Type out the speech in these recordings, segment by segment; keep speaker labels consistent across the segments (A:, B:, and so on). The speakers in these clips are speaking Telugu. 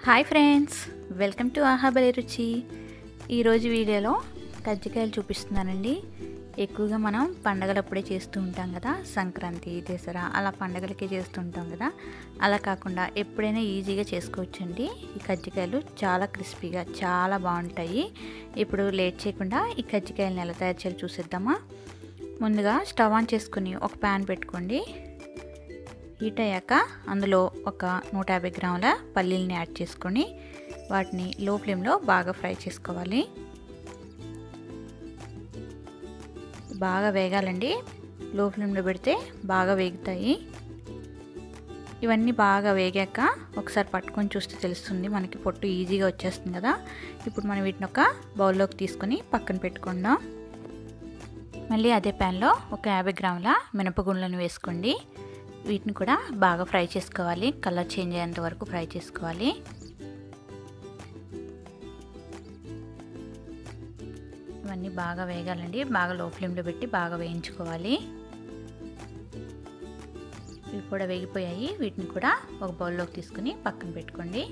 A: హాయ్ ఫ్రెండ్స్ వెల్కమ్ టు ఆహాబలి రుచి ఈరోజు వీడియోలో కజ్జికాయలు చూపిస్తున్నానండి ఎక్కువగా మనం పండగలప్పుడే చేస్తూ ఉంటాం కదా సంక్రాంతి దసరా అలా పండగలకే చేస్తూ ఉంటాం కదా అలా కాకుండా ఎప్పుడైనా ఈజీగా చేసుకోవచ్చండి ఈ కజ్జికాయలు చాలా క్రిస్పీగా చాలా బాగుంటాయి ఇప్పుడు లేట్ చేయకుండా ఈ కజ్జికాయలను ఎలా తయారు చేయాలో చూసేద్దామా ముందుగా స్టవ్ ఆన్ చేసుకుని ఒక ప్యాన్ పెట్టుకోండి హీట్ అయ్యాక అందులో ఒక నూట యాభై గ్రాముల పల్లీలని యాడ్ చేసుకొని వాటిని లో ఫ్లేమ్లో బాగా ఫ్రై చేసుకోవాలి బాగా వేగాలండి లో ఫ్లేమ్లో పెడితే బాగా వేగుతాయి ఇవన్నీ బాగా వేగాక ఒకసారి పట్టుకొని చూస్తే తెలుస్తుంది మనకి పొట్టు ఈజీగా వచ్చేస్తుంది కదా ఇప్పుడు మనం వీటిని ఒక బౌల్లోకి తీసుకొని పక్కన పెట్టుకుందాం మళ్ళీ అదే ప్యాన్లో ఒక యాభై గ్రాముల మినపగుండ్లను వేసుకోండి వీటిని కూడా బాగా ఫ్రై చేసుకోవాలి కలర్ చేంజ్ అయ్యేంత వరకు ఫ్రై చేసుకోవాలి ఇవన్నీ బాగా వేగాలండి బాగా లో ఫ్లేమ్లో పెట్టి బాగా వేయించుకోవాలి ఇవి కూడా వేగిపోయాయి వీటిని కూడా ఒక బౌల్లోకి తీసుకుని పక్కన పెట్టుకోండి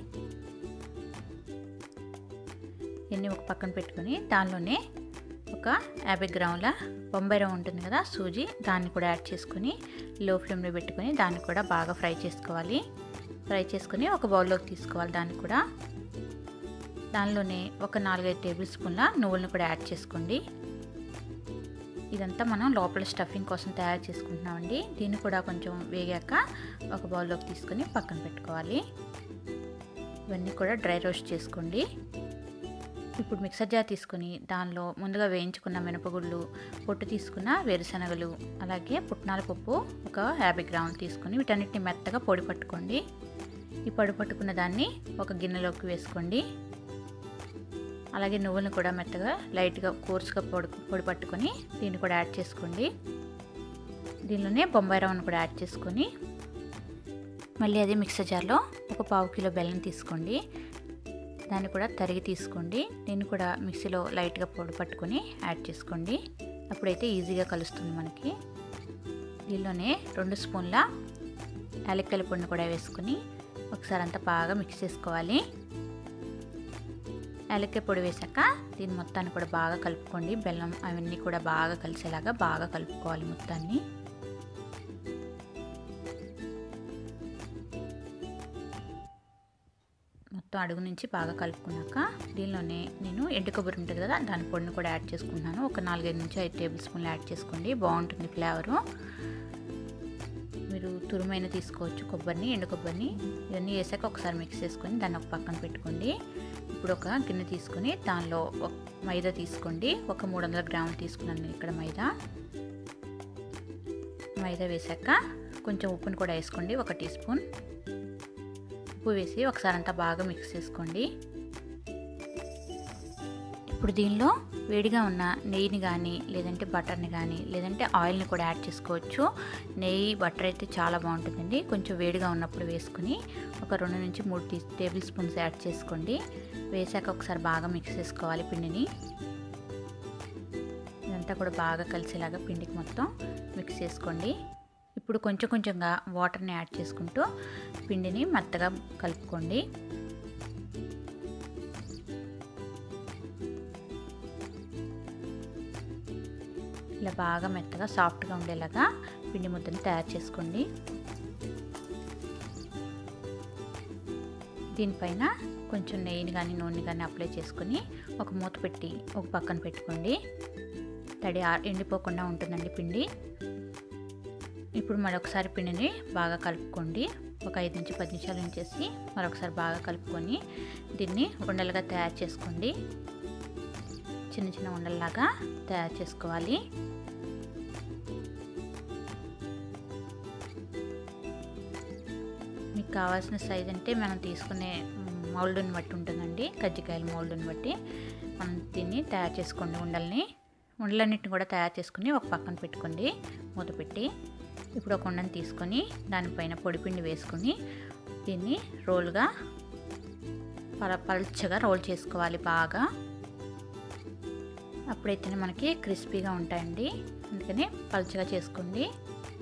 A: ఇవన్నీ ఒక పక్కన పెట్టుకొని దానిలోనే ఒక యాభై గ్రాముల బొంబాయి రవ్వ ఉంటుంది కదా సూజీ దాన్ని కూడా యాడ్ చేసుకొని లో ఫ్లేమ్లో పెట్టుకొని దాన్ని కూడా బాగా ఫ్రై చేసుకోవాలి ఫ్రై చేసుకొని ఒక బౌల్లోకి తీసుకోవాలి దాన్ని కూడా దానిలోనే ఒక నాలుగైదు టేబుల్ స్పూన్ల నువ్వులను కూడా యాడ్ చేసుకోండి ఇదంతా మనం లోపల స్టఫింగ్ కోసం తయారు చేసుకుంటున్నామండి దీన్ని కూడా కొంచెం వేగాక ఒక బౌల్లోకి తీసుకొని పక్కన పెట్టుకోవాలి ఇవన్నీ కూడా డ్రై రోస్ట్ చేసుకోండి ఇప్పుడు మిక్సర్ జార్ తీసుకుని దానిలో ముందుగా వేయించుకున్న మినపగుళ్ళు పొట్టు తీసుకున్న వేరుశనగలు అలాగే పుట్నాల పప్పు ఒక యాభై గ్రాములు తీసుకొని వీటన్నిటిని మెత్తగా పొడి పట్టుకోండి ఈ పొడి పట్టుకున్న దాన్ని ఒక గిన్నెలోకి వేసుకోండి అలాగే నువ్వులను కూడా మెత్తగా లైట్గా కోర్సుగా పొడి పొడి పట్టుకొని దీన్ని కూడా యాడ్ చేసుకోండి దీనిలోనే బొంబాయి రవ్వను కూడా యాడ్ చేసుకొని మళ్ళీ అదే మిక్సర్ జార్లో ఒక పావు కిలో బెల్లం తీసుకోండి దాన్ని కూడా తరిగి తీసుకోండి దీన్ని కూడా మిక్సీలో లైట్గా పొడి పట్టుకొని యాడ్ చేసుకోండి అప్పుడైతే ఈజీగా కలుస్తుంది మనకి దీనిలోనే రెండు స్పూన్ల యాలక్కల పొడిని కూడా వేసుకొని ఒకసారి అంతా బాగా మిక్స్ చేసుకోవాలి యాలక్కాయ పొడి వేసాక దీని మొత్తాన్ని కూడా బాగా కలుపుకోండి బెల్లం అవన్నీ కూడా బాగా కలిసేలాగా బాగా కలుపుకోవాలి మొత్తాన్ని మొత్తం అడుగు నుంచి బాగా కలుపుకున్నాక దీనిలోనే నేను ఎండు కొబ్బరి ఉంటుంది కదా దాని పొడిని కూడా యాడ్ చేసుకుంటున్నాను ఒక నాలుగైదు నుంచి ఐదు టేబుల్ స్పూన్లు యాడ్ చేసుకోండి బాగుంటుంది ఫ్లేవరు మీరు తురుమైన తీసుకోవచ్చు కొబ్బరిని ఎండు కొబ్బరిని ఇవన్నీ వేసాక ఒకసారి మిక్స్ చేసుకొని దాన్ని ఒక పక్కన పెట్టుకోండి ఇప్పుడు ఒక గిన్నె తీసుకొని దానిలో ఒక మైదా తీసుకోండి ఒక మూడు వందల గ్రాములు తీసుకున్నాను నేను ఇక్కడ మైదా మైదా వేసాక కొంచెం ఉప్పుని కూడా వేసుకోండి ఒక టీ స్పూన్ ఉప్పు వేసి ఒకసారి అంతా బాగా మిక్స్ చేసుకోండి ఇప్పుడు దీనిలో వేడిగా ఉన్న నెయ్యిని కానీ లేదంటే బటర్ని కానీ లేదంటే ఆయిల్ని కూడా యాడ్ చేసుకోవచ్చు నెయ్యి బటర్ అయితే చాలా బాగుంటుందండి కొంచెం వేడిగా ఉన్నప్పుడు వేసుకుని ఒక రెండు నుంచి మూడు టీ టేబుల్ స్పూన్స్ యాడ్ చేసుకోండి వేసాక ఒకసారి బాగా మిక్స్ చేసుకోవాలి పిండిని ఇదంతా కూడా బాగా కలిసేలాగా పిండికి మొత్తం మిక్స్ చేసుకోండి ఇప్పుడు కొంచెం కొంచెంగా వాటర్ని యాడ్ చేసుకుంటూ పిండిని మెత్తగా కలుపుకోండి ఇలా బాగా మెత్తగా సాఫ్ట్గా ఉండేలాగా పిండి ముద్దని తయారు చేసుకోండి దీనిపైన కొంచెం నెయ్యిని కానీ నూనె కానీ అప్లై చేసుకొని ఒక మూత పెట్టి ఒక పక్కన పెట్టుకోండి తడి ఎండిపోకుండా ఉంటుందండి పిండి ఇప్పుడు మరొకసారి పిండిని బాగా కలుపుకోండి ఒక ఐదు నుంచి పది నిమిషాలు ఉంచేసి మరొకసారి బాగా కలుపుకొని దీన్ని ఉండలుగా తయారు చేసుకోండి చిన్న చిన్న ఉండల్లాగా తయారు చేసుకోవాలి మీకు కావాల్సిన సైజ్ అంటే మనం తీసుకునే మౌల్డ్ని బట్టి ఉంటుందండి కజ్జికాయల మౌల్డ్ని బట్టి మనం దీన్ని తయారు చేసుకోండి ఉండల్ని ఉండలన్నిటిని కూడా తయారు చేసుకుని ఒక పక్కన పెట్టుకోండి మూత పెట్టి ఇప్పుడు ఒక ఉండని తీసుకొని దానిపైన పొడిపిండి వేసుకొని దీన్ని రోల్గా పల పల్చగా రోల్ చేసుకోవాలి బాగా అప్పుడైతేనే మనకి క్రిస్పీగా ఉంటాయండి అందుకని పల్చగా చేసుకోండి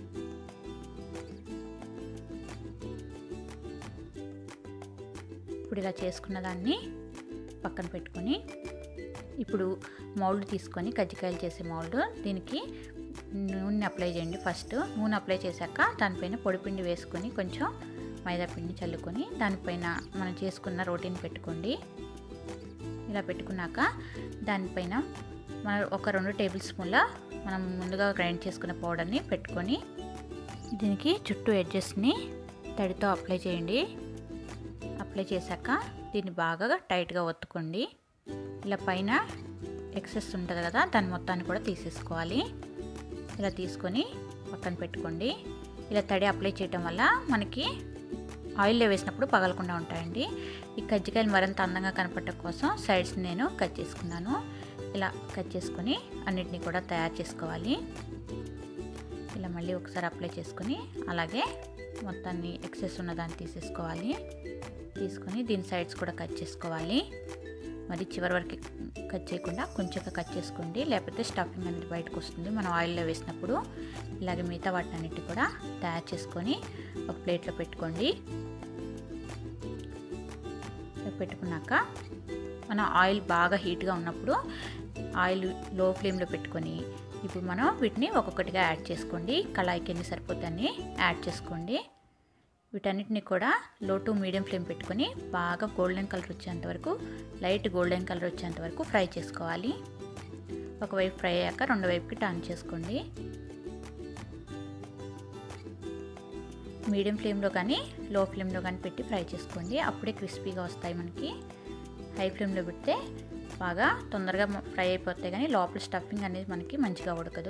A: ఇప్పుడు ఇప్పుడు ఇలా చేసుకున్న దాన్ని పక్కన పెట్టుకొని ఇప్పుడు మౌల్డ్ తీసుకొని కజ్జికాయలు చేసే మౌల్డ్ దీనికి నూనె అప్లై చేయండి ఫస్ట్ నూనె అప్లై చేశాక దానిపైన పొడిపిండి వేసుకొని కొంచెం మైదా పిండి చల్లుకొని దానిపైన మనం చేసుకున్న రోటీని పెట్టుకోండి ఇలా పెట్టుకున్నాక దానిపైన మన ఒక రెండు టేబుల్ స్పూన్ల మనం ముందుగా గ్రైండ్ చేసుకున్న పౌడర్ని పెట్టుకొని దీనికి చుట్టూ ఎడ్జెస్ని తడితో అప్లై చేయండి అప్లై చేశాక దీన్ని బాగా టైట్గా ఒత్తుకోండి ఇలా పైన ఎక్సెస్ ఉంటుంది కదా దాని మొత్తాన్ని కూడా తీసేసుకోవాలి ఇలా తీసుకొని పక్కన పెట్టుకోండి ఇలా తడి అప్లై చేయటం వల్ల మనకి ఆయిల్లో వేసినప్పుడు పగలకుండా ఉంటాయండి ఈ కజ్జికాయలు మరింత అందంగా కనపడటం కోసం సైడ్స్ నేను కట్ చేసుకున్నాను ఇలా కట్ చేసుకొని అన్నిటినీ కూడా తయారు చేసుకోవాలి ఇలా మళ్ళీ ఒకసారి అప్లై చేసుకొని అలాగే మొత్తాన్ని ఎక్సెస్ ఉన్నదాన్ని తీసేసుకోవాలి తీసుకొని దీని సైడ్స్ కూడా కట్ చేసుకోవాలి మరి చివరి వరకు కట్ చేయకుండా కొంచెం కట్ చేసుకోండి లేకపోతే స్టఫింగ్ అనేది బయటకు వస్తుంది మనం ఆయిల్లో వేసినప్పుడు ఇలాగే మిగతా వాటినన్నిటి కూడా తయారు చేసుకొని ఒక ప్లేట్లో పెట్టుకోండి పెట్టుకున్నాక మన ఆయిల్ బాగా హీట్గా ఉన్నప్పుడు ఆయిల్ లో ఫ్లేమ్లో పెట్టుకొని ఇప్పుడు మనం వీటిని ఒక్కొక్కటిగా యాడ్ చేసుకోండి కళాయికి ఎన్ని సరిపోతాన్ని యాడ్ చేసుకోండి వీటన్నిటిని కూడా లో టు మీడియం ఫ్లేమ్ పెట్టుకొని బాగా గోల్డెన్ కలర్ వచ్చేంత వరకు లైట్ గోల్డెన్ కలర్ వచ్చేంత వరకు ఫ్రై చేసుకోవాలి ఒకవైపు ఫ్రై అయ్యాక రెండు వైపుకి టర్న్ చేసుకోండి మీడియం ఫ్లేమ్లో కానీ లో ఫ్లేమ్లో కానీ పెట్టి ఫ్రై చేసుకోండి అప్పుడే క్రిస్పీగా వస్తాయి మనకి హై ఫ్లేమ్లో పెడితే బాగా తొందరగా ఫ్రై అయిపోతాయి కానీ లోపల స్టఫింగ్ అనేది మనకి మంచిగా ఉడకదు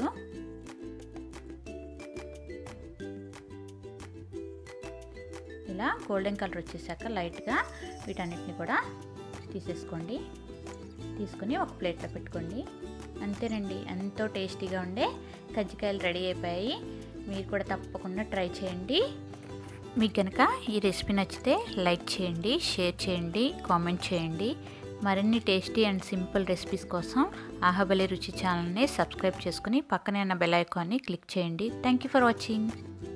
A: ఇలా గోల్డెన్ కలర్ వచ్చేసాక లైట్గా వీటన్నిటిని కూడా తీసేసుకోండి తీసుకొని ఒక ప్లేట్లో పెట్టుకోండి అంతేనండి ఎంతో టేస్టీగా ఉండే కజ్జికాయలు రెడీ అయిపోయాయి మీరు కూడా తప్పకుండా ట్రై చేయండి మీకు కనుక ఈ రెసిపీ నచ్చితే లైక్ చేయండి షేర్ చేయండి కామెంట్ చేయండి మరిన్ని టేస్టీ అండ్ సింపుల్ రెసిపీస్ కోసం ఆహబలి రుచి ఛానల్ని సబ్స్క్రైబ్ చేసుకుని పక్కనే ఉన్న బెల్ ఐకాన్ని క్లిక్ చేయండి థ్యాంక్ యూ ఫర్ వాచింగ్